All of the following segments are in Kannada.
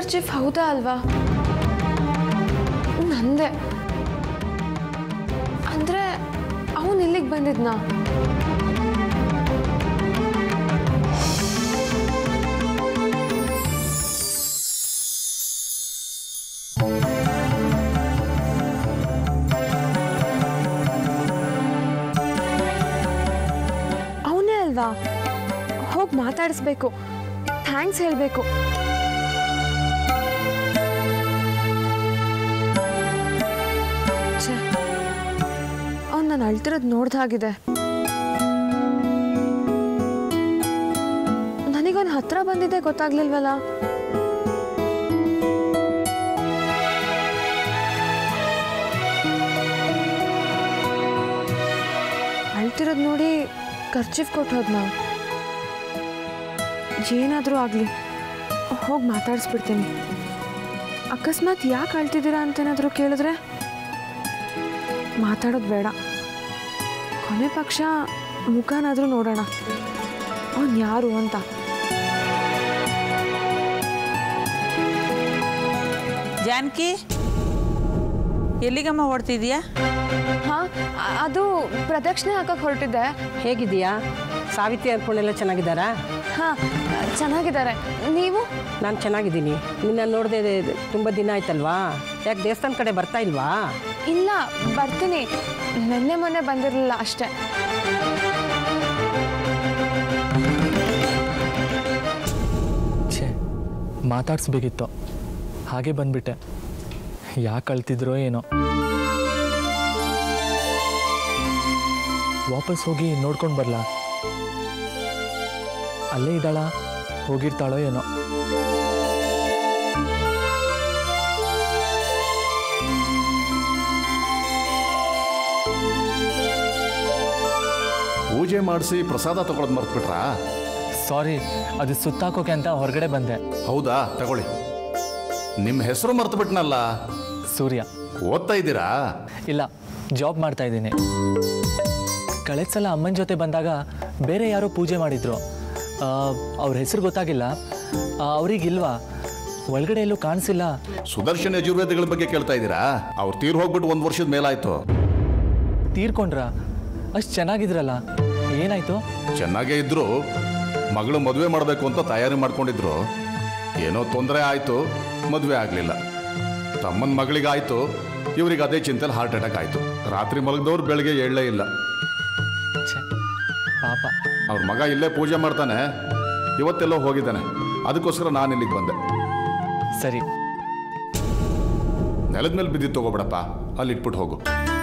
ಖರ್ಚಿಫ್ ಹೌದಾ ಅಲ್ವಾ ನಂದೆ ಅಂದ್ರೆ ಅವನು ಇಲ್ಲಿಗೆ ಬಂದಿದ್ನಾ ಅವನೇ ಅಲ್ವಾ ಹೋಗಿ ಮಾತಾಡಿಸ್ಬೇಕು ಥ್ಯಾಂಕ್ಸ್ ಹೇಳಬೇಕು ಅವ್ನು ನಾನು ಅಳ್ತಿರೋದು ನೋಡ್ದಾಗಿದೆ ನನಗೊಂದು ಹತ್ರ ಬಂದಿದ್ದೆ ಗೊತ್ತಾಗ್ಲಿಲ್ವಲ್ಲ ಅಳ್ತಿರೋದು ನೋಡಿ ಖರ್ಚಿಫ್ ಕೊಟ್ಟು ಹೋದ್ನ ಏನಾದರೂ ಆಗಲಿ ಹೋಗಿ ಮಾತಾಡಿಸ್ಬಿಡ್ತೀನಿ ಅಕಸ್ಮಾತ್ ಯಾಕೆ ಅಳ್ತಿದ್ದೀರಾ ಅಂತೇನಾದರೂ ಕೇಳಿದ್ರೆ ಮಾತಾಡೋದು ಬೇಡ ಕೊನೆ ಪಕ್ಷ ಮುಖನಾದರೂ ನೋಡೋಣ ಅವನು ಯಾರು ಅಂತ ಜಾನಕಿ ಎಲ್ಲಿಗಮ್ಮ ಓಡ್ತಿದ್ಯಾ ಹಾಂ ಅದು ಪ್ರದಕ್ಷಿಣೆ ಹಾಕಕ್ಕೆ ಹೊರಟಿದ್ದೆ ಹೇಗಿದೆಯಾ ಸಾವಿತ್ರಿ ಅನ್ಕೊಂಡೆಲ್ಲ ಚೆನ್ನಾಗಿದ್ದಾರಾ ಹಾಂ ಚೆನ್ನಾಗಿದ್ದಾರೆ ನೀವು ನಾನು ಚೆನ್ನಾಗಿದ್ದೀನಿ ನಿನ್ನ ನೋಡದೆ ತುಂಬ ದಿನ ಆಯ್ತಲ್ವಾ ಯಾಕೆ ದೇವಸ್ಥಾನ ಕಡೆ ಬರ್ತಾ ಇಲ್ವಾ ಇಲ್ಲ ಬರ್ತೀನಿ ನಿನ್ನೆ ಮೊನ್ನೆ ಬಂದಿರಲಿಲ್ಲ ಅಷ್ಟೇ ಛೇ ಮಾತಾಡ್ಸ್ಬೇಕಿತ್ತು ಹಾಗೆ ಬಂದ್ಬಿಟ್ಟೆ ಯಾಕೆ ಅಳ್ತಿದ್ರೋ ಏನೋ ವಾಪಸ್ ಹೋಗಿ ನೋಡ್ಕೊಂಡು ಬರಲಾ ಅಲ್ಲೇ ಇದ್ದಾಳ ಹೋಗಿರ್ತಾಳೋ ಏನೋ ಪೂಜೆ ಮಾಡಿಸಿ ಪ್ರಸಾದ ತಗೊಳೋದು ಮರ್ತ್ಬಿಟ್ರಾ ಸಾರಿ ಅದು ಸುತ್ತಾಕೋಕೆ ಅಂತ ಹೊರಗಡೆ ಬಂದೆ ಹೌದಾ ತಗೊಳ್ಳಿ ನಿಮ್ಮ ಹೆಸರು ಮರ್ತುಬಿಟ್ನಲ್ಲ ಸೂರ್ಯ ಓದ್ತಾ ಇದ್ದೀರಾ ಇಲ್ಲ ಜಾಬ್ ಮಾಡ್ತಾ ಇದ್ದೀನಿ ಕಳೆದ ಸಲ ಅಮ್ಮನ ಜೊತೆ ಬಂದಾಗ ಬೇರೆ ಯಾರೋ ಪೂಜೆ ಮಾಡಿದ್ರು ಅವ್ರ ಹೆಸರು ಗೊತ್ತಾಗಿಲ್ಲ ಅವ್ರಿಗಿಲ್ವಾ ಒಳಗಡೆ ಎಲ್ಲೂ ಕಾಣಿಸಿಲ್ಲ ಸುದರ್ಶನ್ ಯಜುರ್ವೇದಗಳ ಬಗ್ಗೆ ಕೇಳ್ತಾ ಇದ್ದೀರಾ ಅವ್ರು ತೀರ್ ಹೋಗ್ಬಿಟ್ಟು ಒಂದು ವರ್ಷದ ಮೇಲಾಯ್ತು ತೀರ್ಕೊಂಡ್ರಾ ಅಷ್ಟು ಚೆನ್ನಾಗಿದ್ರಲ್ಲ ಏನಾಯ್ತು ಚೆನ್ನಾಗೇ ಇದ್ರು ಮಗಳು ಮದುವೆ ಮಾಡಬೇಕು ಅಂತ ತಯಾರಿ ಮಾಡ್ಕೊಂಡಿದ್ರು ಏನೋ ತೊಂದರೆ ಆಯಿತು ಮದುವೆ ಆಗಲಿಲ್ಲ ತಮ್ಮನ ಮಗಳಿಗಾಯ್ತು ಇವ್ರಿಗೆ ಅದೇ ಚಿಂತೆಲಿ ಹಾರ್ಟ್ ಅಟ್ಯಾಕ್ ಆಯಿತು ರಾತ್ರಿ ಮಲಗಿದವ್ರು ಬೆಳಗ್ಗೆ ಏಳಲೇ ಇಲ್ಲ ಛೆ, ಪಾಪ ಅವ್ರ ಮಗ ಇಲ್ಲೇ ಪೂಜೆ ಮಾಡ್ತಾನೆ ಇವತ್ತೆಲ್ಲೋ ಹೋಗಿದ್ದಾನೆ ಅದಕ್ಕೋಸ್ಕರ ನಾನು ಇಲ್ಲಿಗೆ ಬಂದೆ ಸರಿ ನೆಲದ ಮೇಲೆ ಬಿದ್ದಿದ್ದು ತಗೋಬೇಡಪ್ಪ ಅಲ್ಲಿ ಇಟ್ಬಿಟ್ಟು ಹೋಗು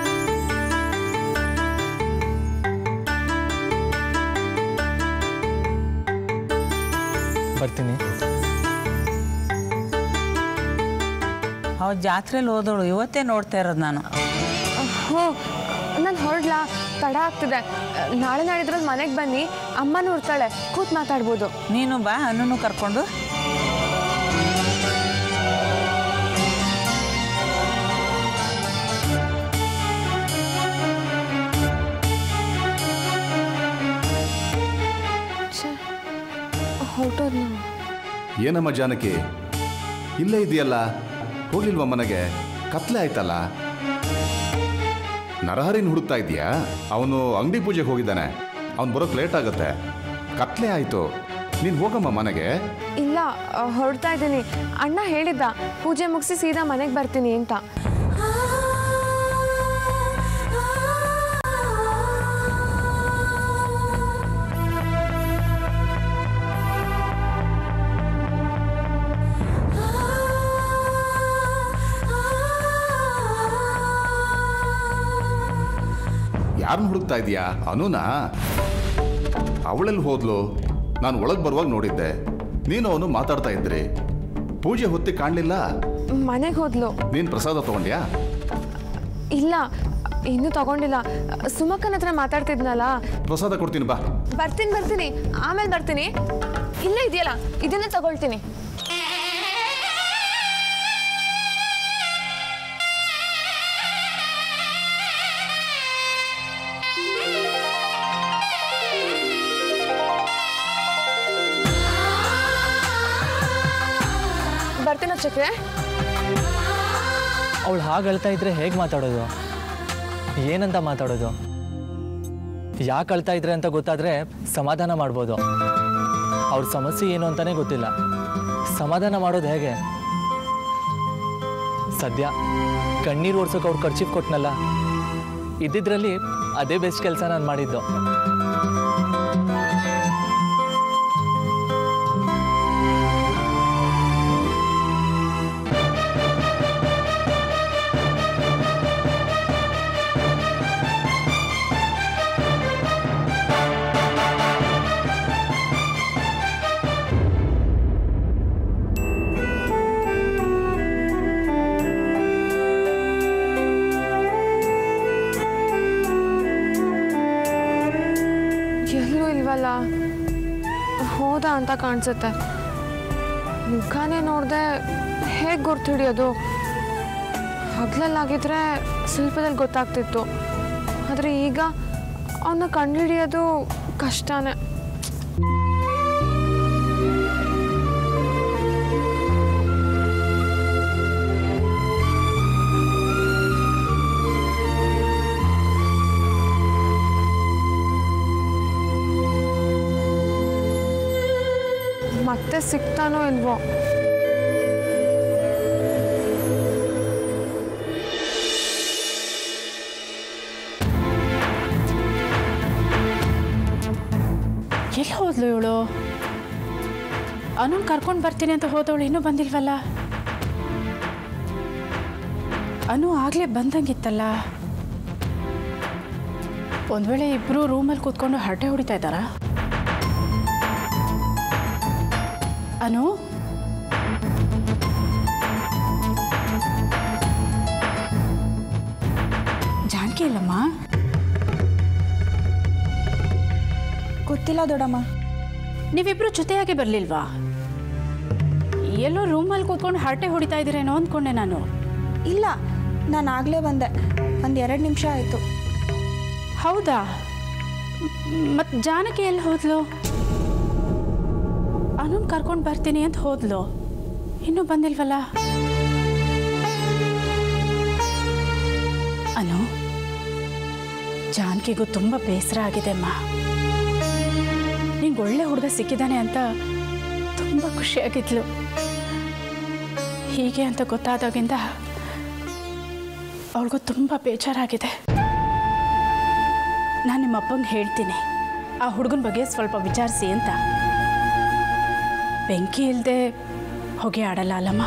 ಬರ್ತೀನಿ ಅವ ಜಾತ್ರೆಲಿ ಹೋದವಳು ಇವತ್ತೇ ನೋಡ್ತಾ ಇರೋದು ನಾನು ಹ್ಞೂ ನಾನು ಹೊರಡ್ಲಾ ತಡ ಆಗ್ತಿದೆ ನಾಳೆ ನಾಡಿದ್ರಲ್ಲಿ ಮನೆಗೆ ಬನ್ನಿ ಅಮ್ಮನೂ ಇರ್ತಾಳೆ ಕೂತ್ ಮಾತಾಡ್ಬೋದು ನೀನು ಬಾ ಅನ್ನೂ ಕರ್ಕೊಂಡು ಛೇ ಹೊರಟೋದ್ನ ಏನಮ್ಮ ಜಾನಕಿ ಇಲ್ಲೇ ಇದೆಯಲ್ಲ ಹೋಗ್ಲಿಲ್ವಾ ಮನೆಗೆ ಕತ್ಲೆ ಆಯ್ತಲ್ಲ ನರಹರಿನ ಹುಡುಕ್ತಾ ಇದೀಯಾ ಅವನು ಅಂಗಡಿ ಪೂಜೆಗೆ ಹೋಗಿದ್ದಾನೆ ಅವ್ನು ಬರೋಕ್ ಲೇಟ್ ಆಗುತ್ತೆ ಕತ್ಲೆ ಆಯ್ತು ನೀನು ಹೋಗಮ್ಮ ಮನೆಗೆ ಇಲ್ಲ ಹೊರಡ್ತಾ ಇದ್ದೀನಿ ಅಣ್ಣ ಹೇಳಿದ್ದ ಪೂಜೆ ಮುಗಿಸಿ ಸೀದಾ ಮನೆಗೆ ಬರ್ತೀನಿ ಅಂತ ಯಾರನ್ನ ಹುಡುಕ್ತಾ ಇದೀಯಾ ಅನುನಾ ಅವಳೆಲ್ಲಿ ಹೋದ್ಲು ನಾನು ಒಳಗೆ ಬರುವಾಗ ನೋಡಿದ್ದೆ ನೀನು ಅವನು ಮಾತಾಡ್ತಾ ಇದ್ರಿ ಪೂಜೆ ಹೊತ್ತಿ ಕಾಣಲಿಲ್ಲ ಮನೆಗೆ ಹೋದ್ಲು ನೀನು ಪ್ರಸಾದ ತಗೊಂಡ್ಯಾ ಇಲ್ಲ ಇನ್ನೂ ತಗೊಂಡಿಲ್ಲ ಸುಮಕ್ಕನ ಹತ್ರ ಮಾತಾಡ್ತಿದ್ನಲ್ಲ ಪ್ರಸಾದ ಕೊಡ್ತೀನಿ ಬಾ ಬರ್ತೀನಿ ಬರ್ತೀನಿ ಆಮೇಲೆ ಬರ್ತೀನಿ ಇಲ್ಲೇ ಇದೆಯಲ್ಲ ಇದನ್ನೇ ತಗೊಳ್ತೀನಿ ಬರ್ತೀನ ಚಕ್ರೆ ಅವಳು ಹಾಗೆ ಅಳ್ತಾ ಇದ್ರೆ ಹೇಗೆ ಮಾತಾಡೋದು ಏನಂತ ಮಾತಾಡೋದು ಯಾಕೆ ಅಳ್ತಾ ಇದ್ರೆ ಅಂತ ಗೊತ್ತಾದರೆ ಸಮಾಧಾನ ಮಾಡ್ಬೋದು ಅವ್ರ ಸಮಸ್ಯೆ ಏನು ಅಂತಲೇ ಗೊತ್ತಿಲ್ಲ ಸಮಾಧಾನ ಮಾಡೋದು ಹೇಗೆ ಸದ್ಯ ಕಣ್ಣೀರು ಓಡ್ಸೋಕೆ ಅವ್ರು ಖರ್ಚಿಗೆ ಕೊಟ್ನಲ್ಲ ಇದ್ದಿದ್ರಲ್ಲಿ ಅದೇ ಬೆಸ್ಟ್ ಕೆಲಸ ನಾನು ಮಾಡಿದ್ದು ಎಲ್ಲೂ ಇಲ್ವಲ್ಲ ಹೋದ ಅಂತ ಕಾಣಿಸುತ್ತೆ ಮುಖಾನೇ ನೋಡಿದೆ ಹೇಗೆ ಗುರ್ತು ಹಿಡಿಯೋದು ಹಗ್ಲಲ್ಲಾಗಿದ್ರೆ ಸ್ವಲ್ಪದಲ್ಲಿ ಗೊತ್ತಾಗ್ತಿತ್ತು ಆದರೆ ಈಗ ಅವನ್ನ ಕಂಡುಹಿಡಿಯೋದು ಕಷ್ಟನೇ ಮತ್ತೆ ಸಿಗ್ತಾನೋ ಇಲ್ವೋ ಎಲ್ಲಿ ಹೋದ್ಲು ಇವಳು ಅನು ಕರ್ಕೊಂಡು ಬರ್ತೀನಿ ಅಂತ ಹೋದವಳು ಇನ್ನೂ ಬಂದಿಲ್ವಲ್ಲ ಅನು ಆಗಲೇ ಬಂದಂಗಿತ್ತಲ್ಲ ಒಂದು ವೇಳೆ ಇಬ್ಬರು ರೂಮಲ್ಲಿ ಕೂತ್ಕೊಂಡು ಹರಟೆ ಹೊಡಿತಾ ಇದ್ದಾರಾ ಅನು ಜಾನಕಿ ಇಲ್ಲಮ್ಮ ಗೊತ್ತಿಲ್ಲ ದೊಡ್ಡಮ್ಮ ನೀವಿಬ್ರು ಜೊತೆಯಾಗಿ ಬರಲಿಲ್ವಾ ಎಲ್ಲೋ ರೂಮಲ್ಲಿ ಕೂತ್ಕೊಂಡು ಹರಟೆ ಹೊಡಿತಾ ಇದ್ದೀರೇನೋ ಅಂದ್ಕೊಂಡೆ ನಾನು ಇಲ್ಲ ನಾನು ಆಗಲೇ ಬಂದೆ ಒಂದು ಎರಡು ನಿಮಿಷ ಆಯಿತು ಹೌದಾ ಮತ್ತು ಜಾನಕಿ ಎಲ್ಲಿ ಹೋದ್ಲು ಅನುನ್ ಕರ್ಕೊಂಡು ಬರ್ತೀನಿ ಅಂತ ಹೋದ್ಲು ಇನ್ನೂ ಬಂದಿಲ್ವಲ್ಲ ಅನು ಜಾನಕಿಗೂ ತುಂಬ ಬೇಸರ ಆಗಿದೆ ಅಮ್ಮ ನಿಂಗೆ ಒಳ್ಳೆ ಹುಡುಗ ಸಿಕ್ಕಿದ್ದಾನೆ ಅಂತ ತುಂಬ ಖುಷಿಯಾಗಿದ್ಲು ಹೀಗೆ ಅಂತ ಗೊತ್ತಾದಾಗಿಂದ ಅವಳಿಗೂ ತುಂಬ ಬೇಜಾರಾಗಿದೆ ನಾನು ನಿಮ್ಮ ಅಪ್ಪಂಗೆ ಹೇಳ್ತೀನಿ ಆ ಹುಡುಗನ ಬಗ್ಗೆ ಸ್ವಲ್ಪ ವಿಚಾರಿಸಿ ಅಂತ ಬೆಂಕಿ ಇಲ್ಲದೆ ಹೊಗೆ ಆಡಲ್ಲ ಅಲ್ಲಮ್ಮ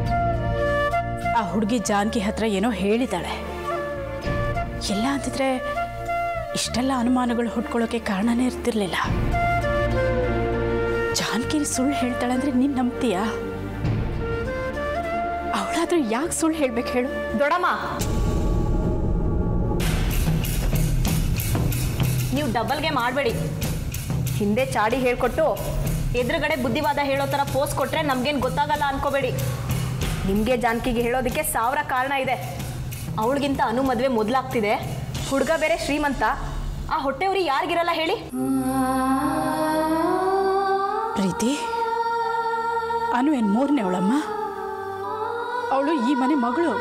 ಆ ಹುಡುಗಿ ಜಾನಕಿ ಹತ್ರ ಏನೋ ಹೇಳಿದಾಳೆ ಇಲ್ಲ ಅಂತಿದ್ರೆ ಇಷ್ಟೆಲ್ಲ ಅನುಮಾನಗಳು ಹುಟ್ಕೊಳ್ಳೋಕೆ ಕಾರಣನೇ ಇರ್ತಿರ್ಲಿಲ್ಲ ಜಾನಕಿ ಸುಳ್ಳು ಹೇಳ್ತಾಳೆ ಅಂದ್ರೆ ನೀನು ನಂಬ್ತೀಯಾ ಅವಳಾದ್ರೂ ಯಾಕೆ ಸುಳ್ಳು ಹೇಳ್ಬೇಕು ಹೇಳು ದೊಡಮ್ಮ ನೀವು ಡಬಲ್ಗೆ ಮಾಡಬೇಡಿ ಹಿಂದೆ ಚಾಡಿ ಹೇಳ್ಕೊಟ್ಟು ಎದುರುಗಡೆ ಬುದ್ಧಿವಾದ ಹೇಳೋ ಥರ ಪೋಸ್ ಕೊಟ್ರೆ ನಮ್ಗೇನು ಗೊತ್ತಾಗಲ್ಲ ಅನ್ಕೋಬೇಡಿ ನಿಮಗೆ ಜಾನಕಿಗೆ ಹೇಳೋದಕ್ಕೆ ಸಾವಿರ ಕಾರಣ ಇದೆ ಅವಳಿಗಿಂತ ಅನು ಮದುವೆ ಮೊದಲಾಗ್ತಿದೆ ಹುಡುಗ ಬೇರೆ ಶ್ರೀಮಂತ ಆ ಹೊಟ್ಟೆವ್ರಿ ಯಾರಿಗಿರಲ್ಲ ಹೇಳಿ ಪ್ರೀತಿ ಅನು ಏನು ಮೂರನೇ ಅವಳಮ್ಮ ಅವಳು ಈ ಮನೆ ಮಗಳು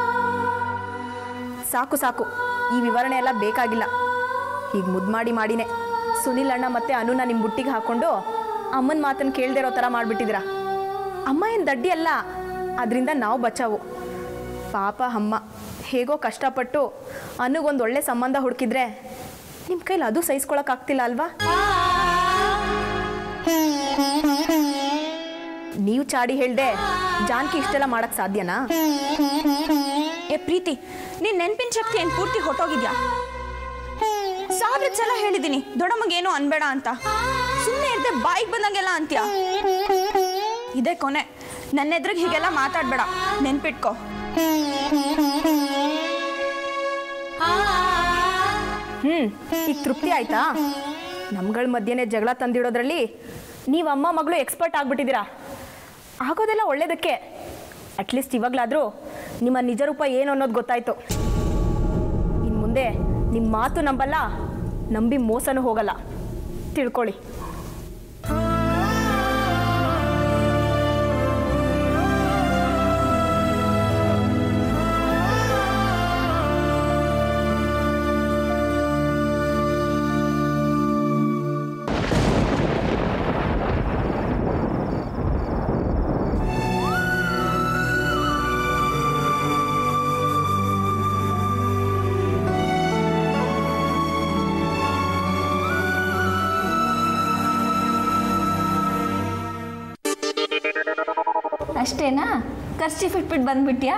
ಸಾಕು ಸಾಕು ಈ ವಿವರಣೆ ಎಲ್ಲ ಬೇಕಾಗಿಲ್ಲ ಈಗ ಮುದ್ದು ಮಾಡಿ ಮಾಡಿನೇ ಸುನಿಲ್ ಅಣ್ಣ ಮತ್ತೆ ಅನುನ ನಿಮ್ಮ ಬುಟ್ಟಿಗೆ ಹಾಕೊಂಡು ಅಮ್ಮನ ಮಾತನ್ನು ಕೇಳದೆ ಇರೋ ಥರ ಮಾಡಿಬಿಟ್ಟಿದ್ದೀರಾ ಅಮ್ಮ ಏನು ದಡ್ಡಿ ಅಲ್ಲ ಅದರಿಂದ ನಾವು ಬಚಾವು ಪಾಪ ಅಮ್ಮ ಹೇಗೋ ಕಷ್ಟಪಟ್ಟು ಅನುಗೊಂದು ಒಳ್ಳೆ ಸಂಬಂಧ ಹುಡುಕಿದ್ರೆ ನಿಮ್ಮ ಕೈಲಿ ಅದು ಸಹಿಸ್ಕೊಳಕ್ಕಾಗ್ತಿಲ್ಲ ಅಲ್ವಾ ನೀವು ಚಾಡಿ ಹೇಳ್ದೆ ಜಾನ್ಕಿ ಇಷ್ಟೆಲ್ಲ ಮಾಡಕ್ ಸಾಧ್ಯನಾ ಏ ಪ್ರೀತಿ ನೀನ್ ನೆನ್ಪಿನ ಶಕ್ತಿ ಏನ್ ಪೂರ್ತಿ ಹೊಟ್ಟೋಗಿದ್ಯಾ ಸಾವಿರ ಸಲ ಹೇಳಿದ್ದೀನಿ ದೊಡ್ಡಮ್ಮಗೇನು ಅನ್ಬೇಡ ಅಂತ ಸುಮ್ಮನೆ ಇರ್ದೆ ಬಾಯಿಗೆ ಬಂದಂಗೆಲ್ಲ ಅಂತ್ಯ ಇದೇ ಕೊನೆ ನನ್ನ ಎದುರಿಗೆ ಹೀಗೆಲ್ಲ ಮಾತಾಡ್ಬೇಡ ನೆನ್ಪಿಟ್ಕೋ ಹ್ಮ್ ಈಗ ತೃಪ್ತಿ ಆಯ್ತಾ ನಮ್ಗಳ ಮಧ್ಯೆನೇ ಜಗಳ ತಂದಿಡೋದ್ರಲ್ಲಿ ನೀವು ಅಮ್ಮ ಮಗಳು ಎಕ್ಸ್ಪರ್ಟ್ ಆಗ್ಬಿಟ್ಟಿದ್ದೀರಾ ಆಗೋದೆಲ್ಲ ಒಳ್ಳೇದಕ್ಕೆ ಅಟ್ಲೀಸ್ಟ್ ಇವಾಗಲಾದರೂ ನಿಮ್ಮ ನಿಜ ರೂಪ ಏನು ಅನ್ನೋದು ಗೊತ್ತಾಯ್ತು ಇನ್ನು ಮುಂದೆ ನಿಮ್ಮ ಮಾತು ನಂಬಲ್ಲ ನಂಬಿ ಮೋಸನೂ ಹೋಗಲ್ಲ ತಿಳ್ಕೊಳ್ಳಿ ಅಷ್ಟೇನಾ ಕರ್ಚಿಫ್ ಇಟ್ಬಿಟ್ಟು ಬಂದ್ಬಿಟ್ಯಾ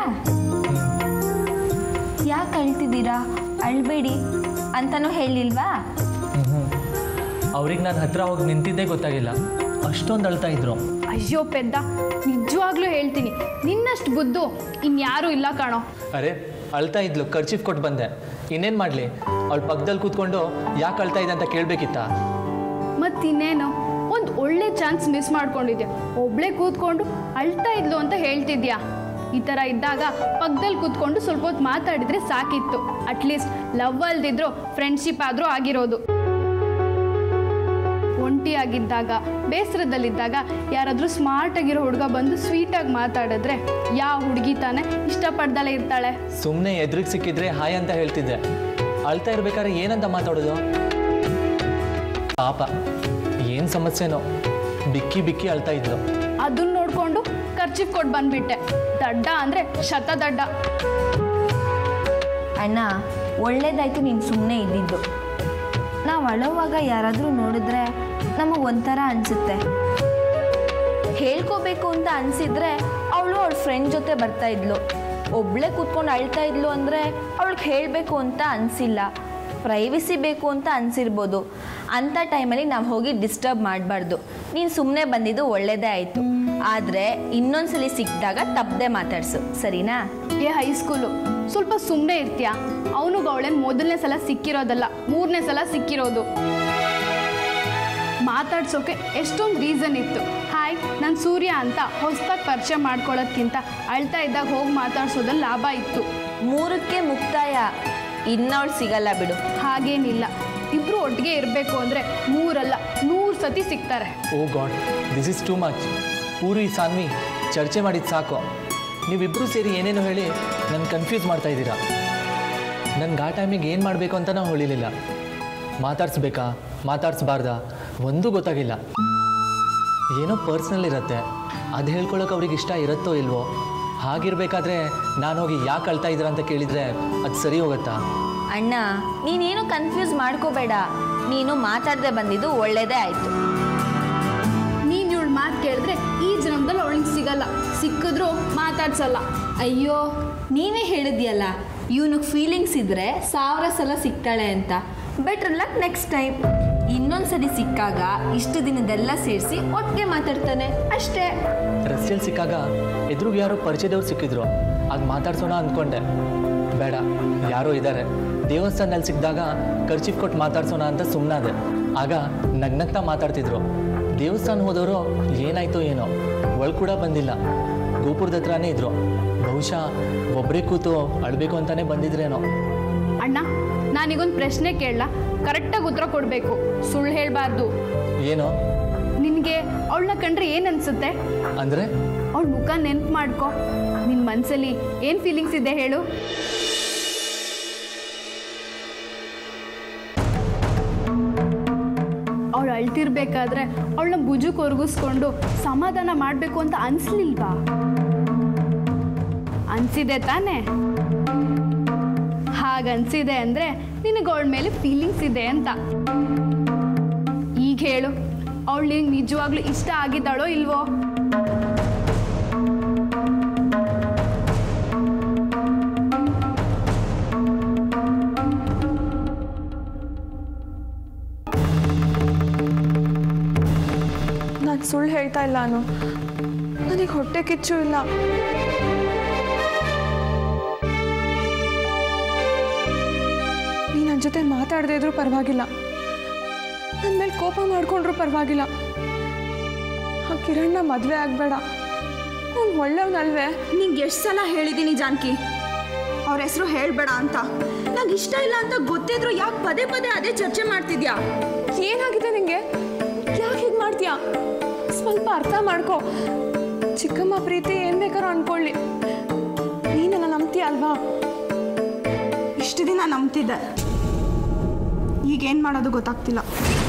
ಯಾಕೆ ಅಳ್ತಿದ್ದೀರಾ ಅಳ್ಬೇಡಿ ಅಂತನೂ ಹೇಳಿಲ್ವಾ ಅವ್ರಿಗೆ ನಾನು ಹತ್ರ ಹೋಗಿ ನಿಂತಿದ್ದೇ ಗೊತ್ತಾಗಿಲ್ಲ ಅಷ್ಟೊಂದು ಅಳ್ತಾ ಇದ್ರು ಅಯ್ಯೋ ಪೆದ್ದ ನಿಜವಾಗ್ಲೂ ಹೇಳ್ತೀನಿ ನಿನ್ನಷ್ಟು ಬುದ್ದು ಇನ್ಯಾರೂ ಇಲ್ಲ ಕಾಣೋ ಅರೆ ಅಳ್ತಾ ಇದ್ಲು ಖರ್ಚಿಫ್ ಕೊಟ್ಟು ಬಂದೆ ಇನ್ನೇನು ಮಾಡಲಿ ಅವಳ ಪಕ್ಕದಲ್ಲಿ ಕೂತ್ಕೊಂಡು ಯಾಕೆ ಅಳ್ತಾ ಇದೆ ಅಂತ ಕೇಳಬೇಕಿತ್ತಾ ಮತ್ತಿನ್ನೇನು ಒಂದು ಒಳ್ಳೆ ಚಾನ್ಸ್ ಮಿಸ್ ಮಾಡ್ಕೊಂಡಿದ್ಯಾ ಒಬ್ಳೆ ಕೂತ್ಕೊಂಡು ಅಳ್ತಾ ಇದ್ಲು ಅಂತ ಹೇಳ್ತಿದ್ಯಾ ಈ ಥರ ಇದ್ದಾಗ ಪಕ್ಕದಲ್ಲಿ ಕೂತ್ಕೊಂಡು ಸ್ವಲ್ಪ ಹೊತ್ತು ಮಾತಾಡಿದ್ರೆ ಸಾಕಿತ್ತು ಅಟ್ಲೀಸ್ಟ್ ಲವ್ ಅಲ್ದಿದ್ರು ಫ್ರೆಂಡ್ಶಿಪ್ ಆದರೂ ಆಗಿರೋದು ಒಂಟಿಯಾಗಿದ್ದಾಗ ಬೇಸರದಲ್ಲಿದ್ದಾಗ ಯಾರಾದರೂ ಸ್ಮಾರ್ಟ್ ಆಗಿರೋ ಹುಡುಗ ಬಂದು ಸ್ವೀಟಾಗಿ ಮಾತಾಡಿದ್ರೆ ಯಾವ ಹುಡುಗಿ ತಾನೇ ಇಷ್ಟಪಡ್ದಲೇ ಇರ್ತಾಳೆ ಸುಮ್ಮನೆ ಎದುರಿಗೆ ಸಿಕ್ಕಿದ್ರೆ ಹಾಯ್ ಅಂತ ಹೇಳ್ತಿದ್ದೆ ಅಳ್ತಾ ಇರ್ಬೇಕಾದ್ರೆ ಏನಂತ ಮಾತಾಡೋದು ಪಾಪ ಏನು ಸಮಸ್ಯೆನೋ ಬಿಕ್ಕಿ ಬಿಕ್ಕಿ ಅಳ್ತಾ ಇದ್ಲು ಅದನ್ನ ನೋಡ್ಕೊಂಡು ಖರ್ಚಿಗೆ ಕೊಟ್ಟು ಬಂದ್ಬಿಟ್ಟೆ ದಡ್ಡ ಅಂದರೆ ಶತ ದಡ್ಡ ಅಣ್ಣ ಒಳ್ಳೇದಾಯ್ತು ನೀನು ಸುಮ್ಮನೆ ಇದ್ದಿದ್ದು ನಾವು ಅಳುವಾಗ ಯಾರಾದರೂ ನೋಡಿದ್ರೆ ನಮಗೆ ಒಂಥರ ಅನಿಸುತ್ತೆ ಹೇಳ್ಕೋಬೇಕು ಅಂತ ಅನಿಸಿದ್ರೆ ಅವಳು ಅವಳ ಫ್ರೆಂಡ್ ಜೊತೆ ಬರ್ತಾ ಇದ್ಲು ಒಬ್ಳೆ ಕೂತ್ಕೊಂಡು ಅಳ್ತಾ ಇದ್ಲು ಅಂದರೆ ಅವಳಿಗೆ ಹೇಳಬೇಕು ಅಂತ ಅನಿಸಿಲ್ಲ ಪ್ರೈವಸಿ ಬೇಕು ಅಂತ ಅನಿಸಿರ್ಬೋದು ಅಂಥ ಟೈಮಲ್ಲಿ ನಾವು ಹೋಗಿ ಡಿಸ್ಟರ್ಬ್ ಮಾಡಬಾರ್ದು ನೀನು ಸುಮ್ಮನೆ ಬಂದಿದ್ದು ಒಳ್ಳೇದೇ ಆಯಿತು ಆದರೆ ಇನ್ನೊಂದ್ಸಲಿ ಸಿಕ್ಕಿದಾಗ ತಪ್ಪದೆ ಮಾತಾಡ್ಸು ಸರಿನಾ ಏ ಹೈಸ್ಕೂಲು ಸ್ವಲ್ಪ ಸುಮ್ಮನೆ ಇರ್ತೀಯಾ ಅವನಿಗೆ ಅವಳೇನು ಮೊದಲನೇ ಸಲ ಸಿಕ್ಕಿರೋದಲ್ಲ ಮೂರನೇ ಸಲ ಸಿಕ್ಕಿರೋದು ಮಾತಾಡ್ಸೋಕೆ ಎಷ್ಟೊಂದು ರೀಸನ್ ಇತ್ತು ಹಾಯ್ ನಾನು ಸೂರ್ಯ ಅಂತ ಹೊಸ್ದಾಗಿ ಪರಿಚಯ ಮಾಡ್ಕೊಳ್ಳೋದ್ಕಿಂತ ಅಳ್ತಾ ಇದ್ದಾಗ ಹೋಗಿ ಮಾತಾಡ್ಸೋದ್ರಲ್ಲಿ ಲಾಭ ಇತ್ತು ಮೂರಕ್ಕೆ ಮುಕ್ತಾಯ ಇನ್ನವಳು ಸಿಗಲ್ಲ ಬಿಡು ಹಾಗೇನಿಲ್ಲ ಇಬ್ರು ಒಟ್ಟಿಗೆ ಇರಬೇಕು ಅಂದರೆ ಮೂರಲ್ಲ ನೂರು ಸತಿ ಸಿಗ್ತಾರೆ oh god this is too much ಪೂರಿ ಸಾನ್ವಿ ಚರ್ಚೆ ಮಾಡಿದ್ದು ಸಾಕು ನೀವಿಬ್ಬರು ಸೇರಿ ಏನೇನೋ ಹೇಳಿ ನನ್ನ ಕನ್ಫ್ಯೂಸ್ ಮಾಡ್ತಾ ಇದ್ದೀರಾ ನನ್ಗೆ ಆ ಟೈಮಿಗೆ ಏನು ಮಾಡಬೇಕು ಅಂತನೂ ಹೊಳಿಲಿಲ್ಲ ಮಾತಾಡ್ಸ್ಬೇಕಾ ಮಾತಾಡ್ಸ್ಬಾರ್ದಾ ಒಂದೂ ಗೊತ್ತಾಗಿಲ್ಲ ಏನೋ ಪರ್ಸ್ನಲ್ ಇರುತ್ತೆ ಅದು ಹೇಳ್ಕೊಳಕ್ಕೆ ಅವ್ರಿಗೆ ಇಷ್ಟ ಇರುತ್ತೋ ಇಲ್ವೋ ಹಾಗಿರ್ಬೇಕಾದ್ರೆ ನಾನು ಹೋಗಿ ಯಾಕೆ ಅಳ್ತಾ ಇದ್ದೀರಾ ಅಂತ ಕೇಳಿದರೆ ಅದು ಸರಿ ಹೋಗುತ್ತಾ ಅಣ್ಣ ನೀನೇನು ಕನ್ಫ್ಯೂಸ್ ಮಾಡ್ಕೋಬೇಡ ನೀನು ಮಾತಾಡದೆ ಬಂದಿದ್ದು ಒಳ್ಳೇದೇ ಆಯಿತು ನೀನು ಇವಳು ಮಾತು ಕೇಳಿದ್ರೆ ಈ ಜನ್ಮದಲ್ಲಿ ಅವಳಿಗೆ ಸಿಗಲ್ಲ ಸಿಕ್ಕಿದ್ರು ಮಾತಾಡ್ಸಲ್ಲ ಅಯ್ಯೋ ನೀವೇ ಹೇಳಿದ್ಯಲ್ಲ ಇವನಿಗೆ ಫೀಲಿಂಗ್ಸ್ ಇದ್ರೆ ಸಾವಿರ ಸಲ ಸಿಗ್ತಾಳೆ ಅಂತ ಬೆಟ್ರ್ ಲಕ್ ನೆಕ್ಸ್ಟ್ ಟೈಮ್ ಇನ್ನೊಂದ್ಸರಿ ಸಿಕ್ಕಾಗ ಇಷ್ಟು ದಿನದೆಲ್ಲ ಸೇರಿಸಿ ಒಟ್ಟಿಗೆ ಮಾತಾಡ್ತಾನೆ ಅಷ್ಟೇ ರಸ್ತೆಯಲ್ಲಿ ಸಿಕ್ಕಾಗ ಎದುರಿಗೆ ಯಾರೋ ಪರಿಚಯದವ್ರು ಸಿಕ್ಕಿದ್ರು ಆಗ ಮಾತಾಡ್ಸೋಣ ಅಂದ್ಕೊಂಡೆ ಬೇಡ ಯಾರೋ ಇದ್ದಾರೆ ದೇವಸ್ಥಾನದಲ್ಲಿ ಸಿಕ್ಕಿದಾಗ ಖರ್ಚಿಫ್ ಕೊಟ್ಟು ಮಾತಾಡ್ಸೋಣ ಅಂತ ಸುಮ್ಮನಾದೆ ಆಗ ನಗ್ನಗ್ತಾ ಮಾತಾಡ್ತಿದ್ರು ದೇವಸ್ಥಾನ ಹೋದವರು ಏನಾಯ್ತೋ ಏನೋ ಒಳಗೆ ಕೂಡ ಬಂದಿಲ್ಲ ಗೋಪುರದ ಹತ್ರನೇ ಇದ್ರು ಬಹುಶಃ ಒಬ್ಬರೇ ಕೂತು ಅಳ್ಬೇಕು ಅಂತಾನೆ ಬಂದಿದ್ರೇನೋ ಅಣ್ಣ ನಾನೀಗೊಂದು ಪ್ರಶ್ನೆ ಕೇಳಲ್ಲ ಕರೆಕ್ಟಾಗಿ ಉತ್ತರ ಕೊಡಬೇಕು ಸುಳ್ಳು ಹೇಳಬಾರ್ದು ಏನೋ ನಿನಗೆ ಅವಳನ್ನ ಕಂಡ್ರೆ ಏನು ಅನ್ಸುತ್ತೆ ಅಂದರೆ ಅವಳ ಮುಖ ನೆನ್ಪು ಮಾಡ್ಕೊ ನಿನ್ನ ಮನಸ್ಸಲ್ಲಿ ಏನು ಫೀಲಿಂಗ್ಸ್ ಇದೆ ಹೇಳು ಅವಳು ಅಳ್ತಿರ್ಬೇಕಾದ್ರೆ ಅವಳನ್ನ ಭುಜಕ್ಕೆ ಒರಗಿಸ್ಕೊಂಡು ಸಮಾಧಾನ ಮಾಡಬೇಕು ಅಂತ ಅನ್ಸ್ಲಿಲ್ವಾ ಅನ್ಸಿದೆ ತಾನೇ ಹಾಗನ್ಸಿದೆ ಅಂದರೆ ನಿನಗೆ ಅವಳ ಮೇಲೆ ಫೀಲಿಂಗ್ಸ್ ಇದೆ ಅಂತ ಈಗ ಹೇಳು ಅವಳು ನಿಂಗೆ ನಿಜವಾಗ್ಲೂ ಇಷ್ಟ ಆಗಿದ್ದಾಳೋ ಇಲ್ವೋ ನಾನು ಸುಳ್ಳು ಹೇಳ್ತಾ ಇಲ್ಲ ನಾನು ನನಗೆ ಹೊಟ್ಟೆ ಕಿಚ್ಚು ಇಲ್ಲ ನೀ ನನ್ನ ಜೊತೆ ಮಾತಾಡದೇ ಇದ್ರೂ ಪರವಾಗಿಲ್ಲ ನನ್ನ ಮೇಲೆ ಕೋಪ ಮಾಡ್ಕೊಂಡ್ರೂ ಪರವಾಗಿಲ್ಲ ಆ ಕಿರಣ್ನ ಮದುವೆ ಆಗಬೇಡ ಅವ್ನು ಒಳ್ಳೆಯವನಲ್ವೇ ನಿಂಗೆ ಎಷ್ಟು ಸಲ ಹೇಳಿದ್ದೀನಿ ಜಾನಕಿ ಅವ್ರ ಹೆಸರು ಹೇಳಬೇಡ ಅಂತ ನಂಗೆ ಇಷ್ಟ ಇಲ್ಲ ಅಂತ ಗೊತ್ತಿದ್ರು ಯಾಕೆ ಪದೇ ಪದೇ ಅದೇ ಚರ್ಚೆ ಮಾಡ್ತಿದ್ಯಾ ಏನಾಗಿದೆ ನಿಂಗೆ ಯಾಕೆ ಹೀಗೆ ಮಾಡ್ತೀಯಾ ಸ್ವಲ್ಪ ಅರ್ಥ ಮಾಡ್ಕೋ ಚಿಕ್ಕಮ್ಮ ಪ್ರೀತಿ ಏನು ಬೇಕಾದ್ರೂ ಅನ್ಕೊಳ್ಳಿ ನೀನೆಲ್ಲ ನಂಬ್ತೀಯ ಅಲ್ವಾ ಇಷ್ಟು ದಿನ ನಂಬ್ತಿದ್ದೆ ಈಗೇನು ಮಾಡೋದು ಗೊತ್ತಾಗ್ತಿಲ್ಲ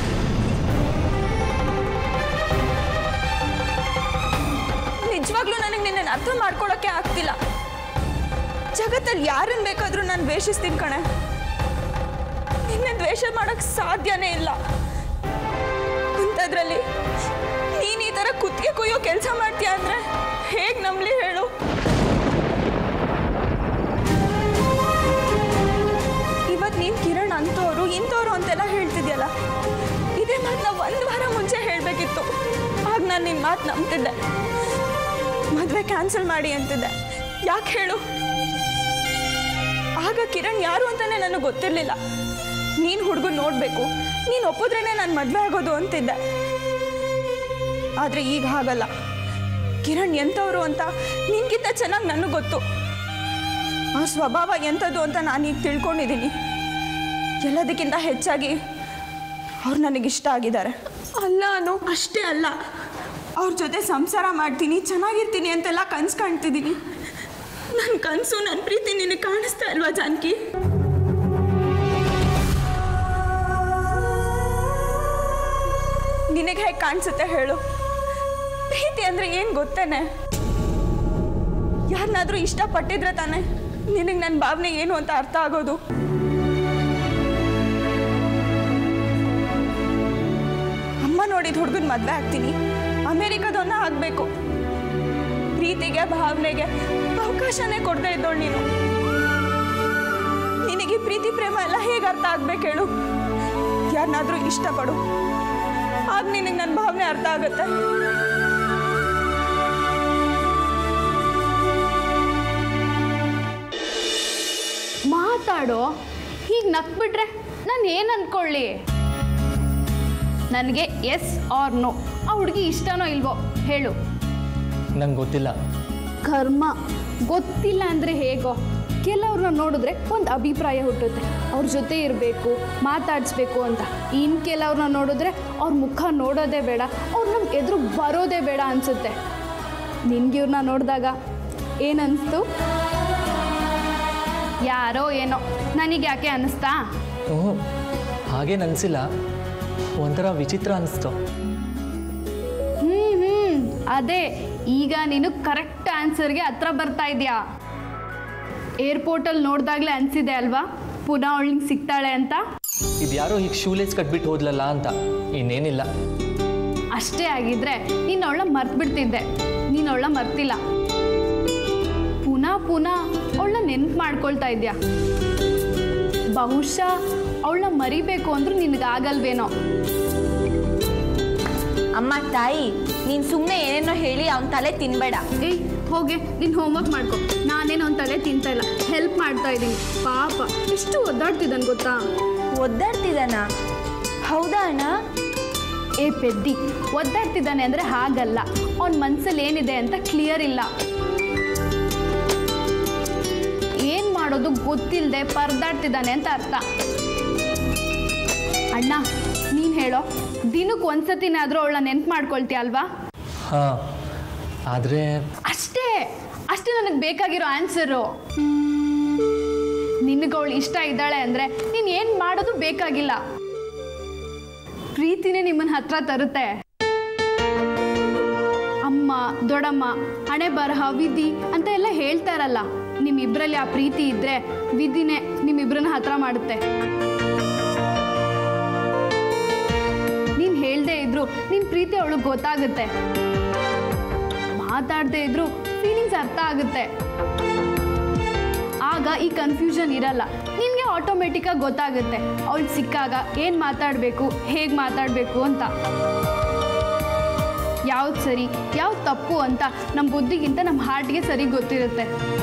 ನಿಜವಾಗ್ಲೂ ನನಗೆ ನಿನ್ನ ಅರ್ಥ ಮಾಡ್ಕೊಳಕ್ಕೆ ಆಗ್ತಿಲ್ಲ ಜಗತ್ತಲ್ಲಿ ಯಾರನ್ನ ಬೇಕಾದ್ರೂ ನಾನು ದ್ವೇಷಿಸ್ತೀನಿ ಕಣೆ ನಿನ್ನ ದ್ವೇಷ ಮಾಡಕ್ ಸಾಧ್ಯನೇ ಇಲ್ಲ ಅಂಥದ್ರಲ್ಲಿ ನೀನು ಈ ಥರ ಕುತ್ತಿಗೆ ಕೊಯ್ಯೋ ಕೆಲಸ ಮಾಡ್ತೀಯ ಅಂದ್ರೆ ಹೇಗೆ ನಂಬಲಿ ಹೇಳು ಇವತ್ತು ನೀನು ಕಿರಣ್ ಅಂಥವ್ರು ಇಂಥವ್ರು ಅಂತೆಲ್ಲ ಹೇಳ್ತಿದ್ಯಲ್ಲ ಇದೇ ಮಾತು ನಾವು ಒಂದು ವಾರ ಮುಂಚೆ ಹೇಳಬೇಕಿತ್ತು ಆಗ ನಾನು ನಿನ್ನ ಮಾತು ನಂಬ್ತಿದ್ದೆ ಮದುವೆ ಕ್ಯಾನ್ಸಲ್ ಮಾಡಿ ಅಂತಿದ್ದೆ ಯಾಕೆ ಹೇಳು ಆಗ ಕಿರಣ್ ಯಾರು ಅಂತಾನೆ ನನಗೆ ಗೊತ್ತಿರಲಿಲ್ಲ ನೀನು ಹುಡುಗ ನೋಡಬೇಕು ನೀನು ಒಪ್ಪಿದ್ರೇನೆ ನಾನು ಮದುವೆ ಆಗೋದು ಅಂತಿದ್ದೆ ಆದರೆ ಈಗ ಹಾಗಲ್ಲ ಕಿರಣ್ ಎಂಥವ್ರು ಅಂತ ನಿನ್ಗಿಂತ ಚೆನ್ನಾಗಿ ನನಗೆ ಗೊತ್ತು ಆ ಸ್ವಭಾವ ಎಂಥದ್ದು ಅಂತ ನಾನೀಗ ತಿಳ್ಕೊಂಡಿದ್ದೀನಿ ಎಲ್ಲದಕ್ಕಿಂತ ಹೆಚ್ಚಾಗಿ ಅವ್ರು ನನಗಿಷ್ಟ ಆಗಿದ್ದಾರೆ ಅಲ್ಲ ಅನು ಅಷ್ಟೇ ಅಲ್ಲ ಅವ್ರ ಜೊತೆ ಸಂಸಾರ ಮಾಡ್ತೀನಿ ಚೆನ್ನಾಗಿರ್ತೀನಿ ಅಂತೆಲ್ಲ ಕನ್ಸು ಕಾಣ್ತಿದ್ದೀನಿ ನನ್ನ ಕನಸು ನನ್ನ ಪ್ರೀತಿ ನಿನಗೆ ಕಾಣಿಸ್ತಾ ಇಲ್ವಾ ಜಾನಕಿ ನಿನಗೆ ಹೇಗೆ ಕಾಣಿಸುತ್ತೆ ಹೇಳು ಪ್ರೀತಿ ಅಂದರೆ ಏನು ಗೊತ್ತೇನೆ ಯಾರನ್ನಾದ್ರೂ ಇಷ್ಟಪಟ್ಟಿದ್ರೆ ತಾನೆ ನಿನಗೆ ನನ್ನ ಭಾವನೆ ಏನು ಅಂತ ಅರ್ಥ ಆಗೋದು ಅಮ್ಮ ನೋಡಿದ ಹುಡುಗನ ಮದುವೆ ಆಗ್ತೀನಿ ಅಮೇರಿಕಾದವನ್ನ ಆಗಬೇಕು ಪ್ರೀತಿಗೆ ಭಾವನೆಗೆ ಅವಕಾಶನೇ ಕೊಡದೇ ಇದ್ದೋಳು ನೀನು ನಿನಗೆ ಈ ಪ್ರೀತಿ ಪ್ರೇಮ ಎಲ್ಲ ಹೇಗೆ ಅರ್ಥ ಆಗ್ಬೇಕು ಹೇಳು ಯಾರನ್ನಾದ್ರೂ ಇಷ್ಟಪಡು ಆಗ ನಿನಗೆ ನನ್ನ ಭಾವನೆ ಅರ್ಥ ಆಗುತ್ತೆ ಮಾತಾಡೋ ಹೀಗೆ ನಕ್ಬಿಟ್ರೆ ನಾನು ಏನು ಅಂದ್ಕೊಳ್ಳಿ ನನಗೆ ಎಸ್ ಆರ್ ನೋ ಆ ಹುಡುಗಿ ಇಷ್ಟನೋ ಇಲ್ವೋ ಹೇಳು ನಂಗೆ ಗೊತ್ತಿಲ್ಲ ಕರ್ಮ ಗೊತ್ತಿಲ್ಲ ಅಂದರೆ ಹೇಗೋ ಕೆಲವ್ರನ್ನ ನೋಡಿದ್ರೆ ಒಂದು ಅಭಿಪ್ರಾಯ ಹುಟ್ಟುತ್ತೆ ಅವ್ರ ಜೊತೆ ಇರಬೇಕು ಮಾತಾಡಿಸ್ಬೇಕು ಅಂತ ಇನ್ನು ಕೆಲವ್ರನ್ನ ನೋಡಿದ್ರೆ ಅವ್ರ ಮುಖ ನೋಡೋದೇ ಬೇಡ ಅವ್ರು ನಮ್ಮ ಎದುರು ಬರೋದೇ ಬೇಡ ಅನಿಸುತ್ತೆ ನಿನ್ಗೆ ಇವ್ರನ್ನ ನೋಡಿದಾಗ ಏನನ್ನಿಸ್ತು ಯಾರೋ ಏನೋ ನನಗೆ ಯಾಕೆ ಅನ್ನಿಸ್ತಾ ಹ್ಞೂ ಹಾಗೇನು ಅನಿಸಿಲ್ಲ ಒಂಥರ ವಿಚಿತ್ರ ಅನಿಸ್ತು ಹ್ಞೂ ಹ್ಞೂ ಅದೇ ಈಗ ನೀನು ಕರೆಕ್ಟ್ ಆನ್ಸರ್ಗೆ ಹತ್ರ ಬರ್ತಾ ಇದೆಯಾ ಏರ್ಪೋರ್ಟಲ್ಲಿ ನೋಡಿದಾಗಲೇ ಅನಿಸಿದೆ ಅಲ್ವಾ ಪುನಃ ಅವಳಿಗೆ ಸಿಗ್ತಾಳೆ ಅಂತ ಇದು ಯಾರೋ ಹೀಗೆ ಶೂಲೇಸ್ ಕಟ್ಬಿಟ್ಟು ಹೋದ್ಲಲ್ಲ ಅಂತ ಇನ್ನೇನಿಲ್ಲ ಅಷ್ಟೇ ಆಗಿದ್ರೆ ನೀನು ಅವಳ ಮರ್ತ್ಬಿಡ್ತಿದ್ದೆ ನೀನು ಅವಳ ಮರ್ತಿಲ್ಲ ಪುನಃ ಪುನಃ ಅವಳನ್ನ ನೆನ್ಪು ಮಾಡ್ಕೊಳ್ತಾ ಇದ್ಯಾ ಬಹುಶಃ ಅವಳನ್ನ ಮರಿಬೇಕು ಅಂದ್ರೂ ನಿನಗಾಗಲ್ವೇನೋ ಅಮ್ಮ ತಾಯಿ ನೀನು ಸುಮ್ಮನೆ ಏನೇನೋ ಹೇಳಿ ಅವನ ತಲೆ ತಿನ್ಬೇಡ ಏಯ್ ಹೋಗೆ ನೀನು ಹೋಮ್ವರ್ಕ್ ಮಾಡ್ಕೊ ನಾನೇನು ಅವ್ನ ತಲೆ ತಿಂತಾ ಇಲ್ಲ ಹೆಲ್ಪ್ ಮಾಡ್ತಾ ಇದ್ದೀನಿ ಪಾಪ ಎಷ್ಟು ಒದ್ದಾಡ್ತಿದ್ದಾನೆ ಗೊತ್ತಾ ಒದ್ದಾಡ್ತಿದ್ದಾನ ಹೌದಾ ಅಣ್ಣ ಏ ಪೆದ್ದಿ ಒದ್ದಾಡ್ತಿದ್ದಾನೆ ಅಂದರೆ ಹಾಗಲ್ಲ ಅವನ ಮನಸ್ಸಲ್ಲಿ ಏನಿದೆ ಅಂತ ಕ್ಲಿಯರ್ ಇಲ್ಲ ಏನು ಮಾಡೋದು ಗೊತ್ತಿಲ್ಲದೆ ಪರದಾಡ್ತಿದ್ದಾನೆ ಅಂತ ಅರ್ಥ ಅಣ್ಣ ನೀನು ಹೇಳೋ ದಿನಕ್ಕೆ ಒಂದ್ಸತಿನಾದರೂ ಅವಳ ನೆನ್ಪು ಮಾಡ್ಕೊಳ್ತೀಯ ಅಲ್ವಾ ಹಾಂ ಆದರೆ ಅಷ್ಟೇ ಅಷ್ಟೇ ನನಗೆ ಬೇಕಾಗಿರೋ ಆನ್ಸರು ನಿನಗೆ ಅವಳು ಇಷ್ಟ ಇದ್ದಾಳೆ ಅಂದರೆ ನೀನು ಏನು ಮಾಡೋದು ಬೇಕಾಗಿಲ್ಲ ಪ್ರೀತಿನೇ ನಿಮ್ಮನ್ನ ಹತ್ರ ತರುತ್ತೆ ಅಮ್ಮ ದೊಡ್ಡಮ್ಮ ಹಣೆ ಬರಹ ವಿಧಿ ಅಂತ ಎಲ್ಲ ಹೇಳ್ತಾರಲ್ಲ ನಿಮ್ಮಿಬ್ಬರಲ್ಲಿ ಆ ಪ್ರೀತಿ ಇದ್ದರೆ ವಿಧಿನೇ ನಿಮ್ಮಿಬ್ಬರನ್ನ ಹತ್ರ ಮಾಡುತ್ತೆ ನೀನು ಹೇಳ್ದೇ ಇದ್ರು ನಿನ್ನ ಪ್ರೀತಿ ಅವಳಿಗೆ ಗೊತ್ತಾಗುತ್ತೆ ಮಾತಾಡದೇ ಇದ್ರು ಫೀಲಿಂಗ್ಸ್ ಅರ್ಥ ಆಗುತ್ತೆ ಆಗ ಈ ಕನ್ಫ್ಯೂಷನ್ ಇರಲ್ಲ ನಿನಗೆ ಆಟೋಮೆಟಿಕ್ಕಾಗಿ ಗೊತ್ತಾಗುತ್ತೆ ಅವಳು ಸಿಕ್ಕಾಗ ಏನು ಮಾತಾಡಬೇಕು ಹೇಗೆ ಮಾತಾಡಬೇಕು ಅಂತ ಯಾವ್ದು ಸರಿ ಯಾವ್ದು ತಪ್ಪು ಅಂತ ನಮ್ಮ ಬುದ್ಧಿಗಿಂತ ನಮ್ಮ ಹಾರ್ಟ್ಗೆ ಸರಿ ಗೊತ್ತಿರುತ್ತೆ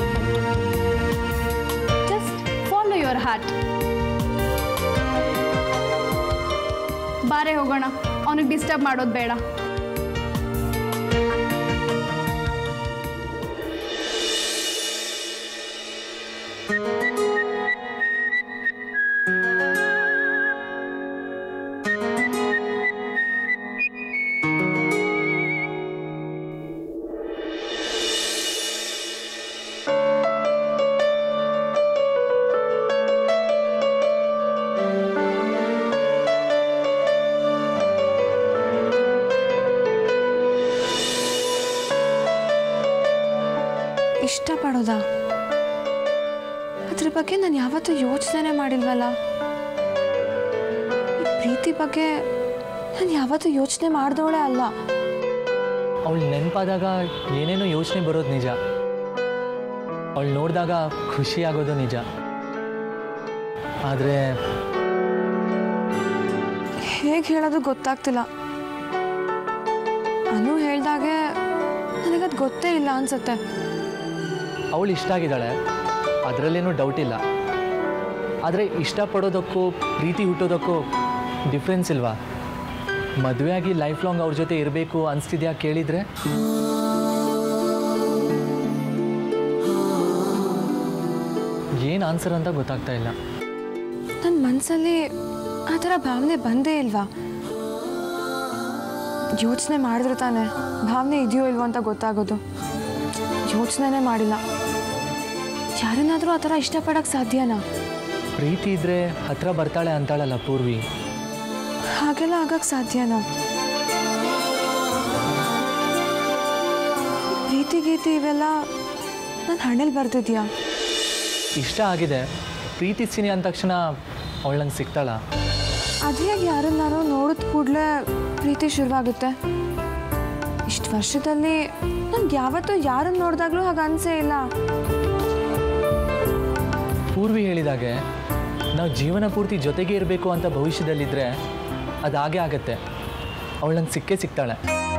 ಜಸ್ಟ್ ಫಾಲೋ ಯುವರ್ ಹಾರ್ಟ್ ಬಾರೆ ಹೋಗೋಣ ಅವನಿಗೆ ಡಿಸ್ಟರ್ಬ್ ಮಾಡೋದು ಬೇಡ ಇಷ್ಟಪಡೋದಾ ಅದ್ರ ಬಗ್ಗೆ ನಾನು ಯಾವತ್ತೂ ಯೋಚನೆ ಮಾಡಿಲ್ವಲ್ಲ ಈ ಪ್ರೀತಿ ಬಗ್ಗೆ ನಾನು ಯಾವತ್ತೂ ಯೋಚನೆ ಮಾಡ್ದವಳೆ ಅಲ್ಲ ಅವಳು ನೆನಪಾದಾಗ ಏನೇನೋ ಯೋಚನೆ ಬರೋದು ನಿಜ ಅವಳು ನೋಡಿದಾಗ ಖುಷಿ ಆಗೋದು ನಿಜ ಆದರೆ ಹೇಗೆ ಹೇಳೋದು ಗೊತ್ತಾಗ್ತಿಲ್ಲ ಅನು ಹೇಳ್ದಾಗೆ ನನಗದು ಗೊತ್ತೇ ಇಲ್ಲ ಅನ್ಸುತ್ತೆ ಅವಳು ಇಷ್ಟ ಆಗಿದ್ದಾಳೆ ಅದರಲ್ಲೇನೂ ಡೌಟ್ ಇಲ್ಲ ಆದರೆ ಇಷ್ಟಪಡೋದಕ್ಕೂ ಪ್ರೀತಿ ಹುಟ್ಟೋದಕ್ಕೂ ಡಿಫ್ರೆನ್ಸ್ ಇಲ್ವಾ ಮದುವೆ ಆಗಿ ಲೈಫ್ ಲಾಂಗ್ ಅವ್ರ ಜೊತೆ ಇರಬೇಕು ಅನಿಸ್ತಿದ್ಯಾ ಕೇಳಿದರೆ ಏನು ಆನ್ಸರ್ ಅಂತ ಗೊತ್ತಾಗ್ತಾ ಇಲ್ಲ ನನ್ನ ಮನಸ್ಸಲ್ಲಿ ಆ ಥರ ಭಾವನೆ ಬಂದೇ ಇಲ್ವಾ ಯೋಚನೆ ಮಾಡಿದ್ರೆ ತಾನೆ ಭಾವನೆ ಇದೆಯೋ ಇಲ್ವೋ ಅಂತ ಗೊತ್ತಾಗೋದು ಯೋಚನೆನೇ ಮಾಡಿಲ್ಲ ಯಾರನ್ನಾದರೂ ಆ ಥರ ಇಷ್ಟಪಡೋಕ್ಕೆ ಸಾಧ್ಯನಾ ಪ್ರೀತಿ ಇದ್ದರೆ ಹತ್ರ ಬರ್ತಾಳೆ ಅಂತಾಳಲ್ಲ ಪೂರ್ವಿ ಹಾಗೆಲ್ಲ ಆಗಕ್ಕೆ ಸಾಧ್ಯನಾ ಪ್ರೀತಿ ಗೀತಿ ಇವೆಲ್ಲ ನನ್ನ ಹಣ್ಣಲ್ಲಿ ಬರ್ತಿದ್ಯಾ ಇಷ್ಟ ಆಗಿದೆ ಪ್ರೀತಿಸ್ತೀನಿ ಅಂದ ತಕ್ಷಣ ಅವಳು ನಂಗೆ ಸಿಗ್ತಾಳ ಅದೇ ಯಾರನ್ನಾರು ನೋಡಿದ ಕೂಡಲೇ ಪ್ರೀತಿ ಶುರುವಾಗುತ್ತೆ ಇಷ್ಟು ವರ್ಷದಲ್ಲಿ ನನ್ಗೆ ಯಾವತ್ತೂ ಯಾರನ್ನು ನೋಡಿದಾಗಲೂ ಹಾಗೆ ಅನಿಸೇ ಇಲ್ಲ ಪೂರ್ವಿ ಹೇಳಿದಾಗೆ ನಾವು ಜೀವನ ಪೂರ್ತಿ ಜೊತೆಗೆ ಇರಬೇಕು ಅಂತ ಭವಿಷ್ಯದಲ್ಲಿದ್ದರೆ ಅದು ಹಾಗೆ ಆಗತ್ತೆ ಅವಳು ನಂಗೆ ಸಿಕ್ಕೇ ಸಿಗ್ತಾಳೆ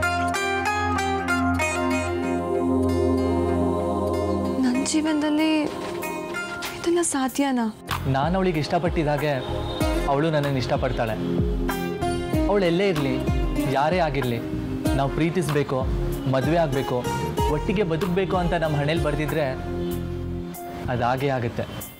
ನನ್ನ ಜೀವನದಲ್ಲಿ ಇದೆಲ್ಲ ಸಾಧ್ಯನಾ ನಾನು ಅವಳಿಗೆ ಇಷ್ಟಪಟ್ಟಿದ್ದಾಗೆ ಅವಳು ನನ್ನನ್ನು ಇಷ್ಟಪಡ್ತಾಳೆ ಅವಳು ಎಲ್ಲೇ ಇರಲಿ ಯಾರೇ ಆಗಿರಲಿ ನಾವು ಪ್ರೀತಿಸಬೇಕು ಮದುವೆ ಆಗಬೇಕು ಒಟ್ಟಿಗೆ ಬದುಕಬೇಕು ಅಂತ ನಮ್ಮ ಹಣೆಯಲ್ಲಿ ಬರೆದಿದ್ರೆ ಅದು ಹಾಗೇ ಆಗುತ್ತೆ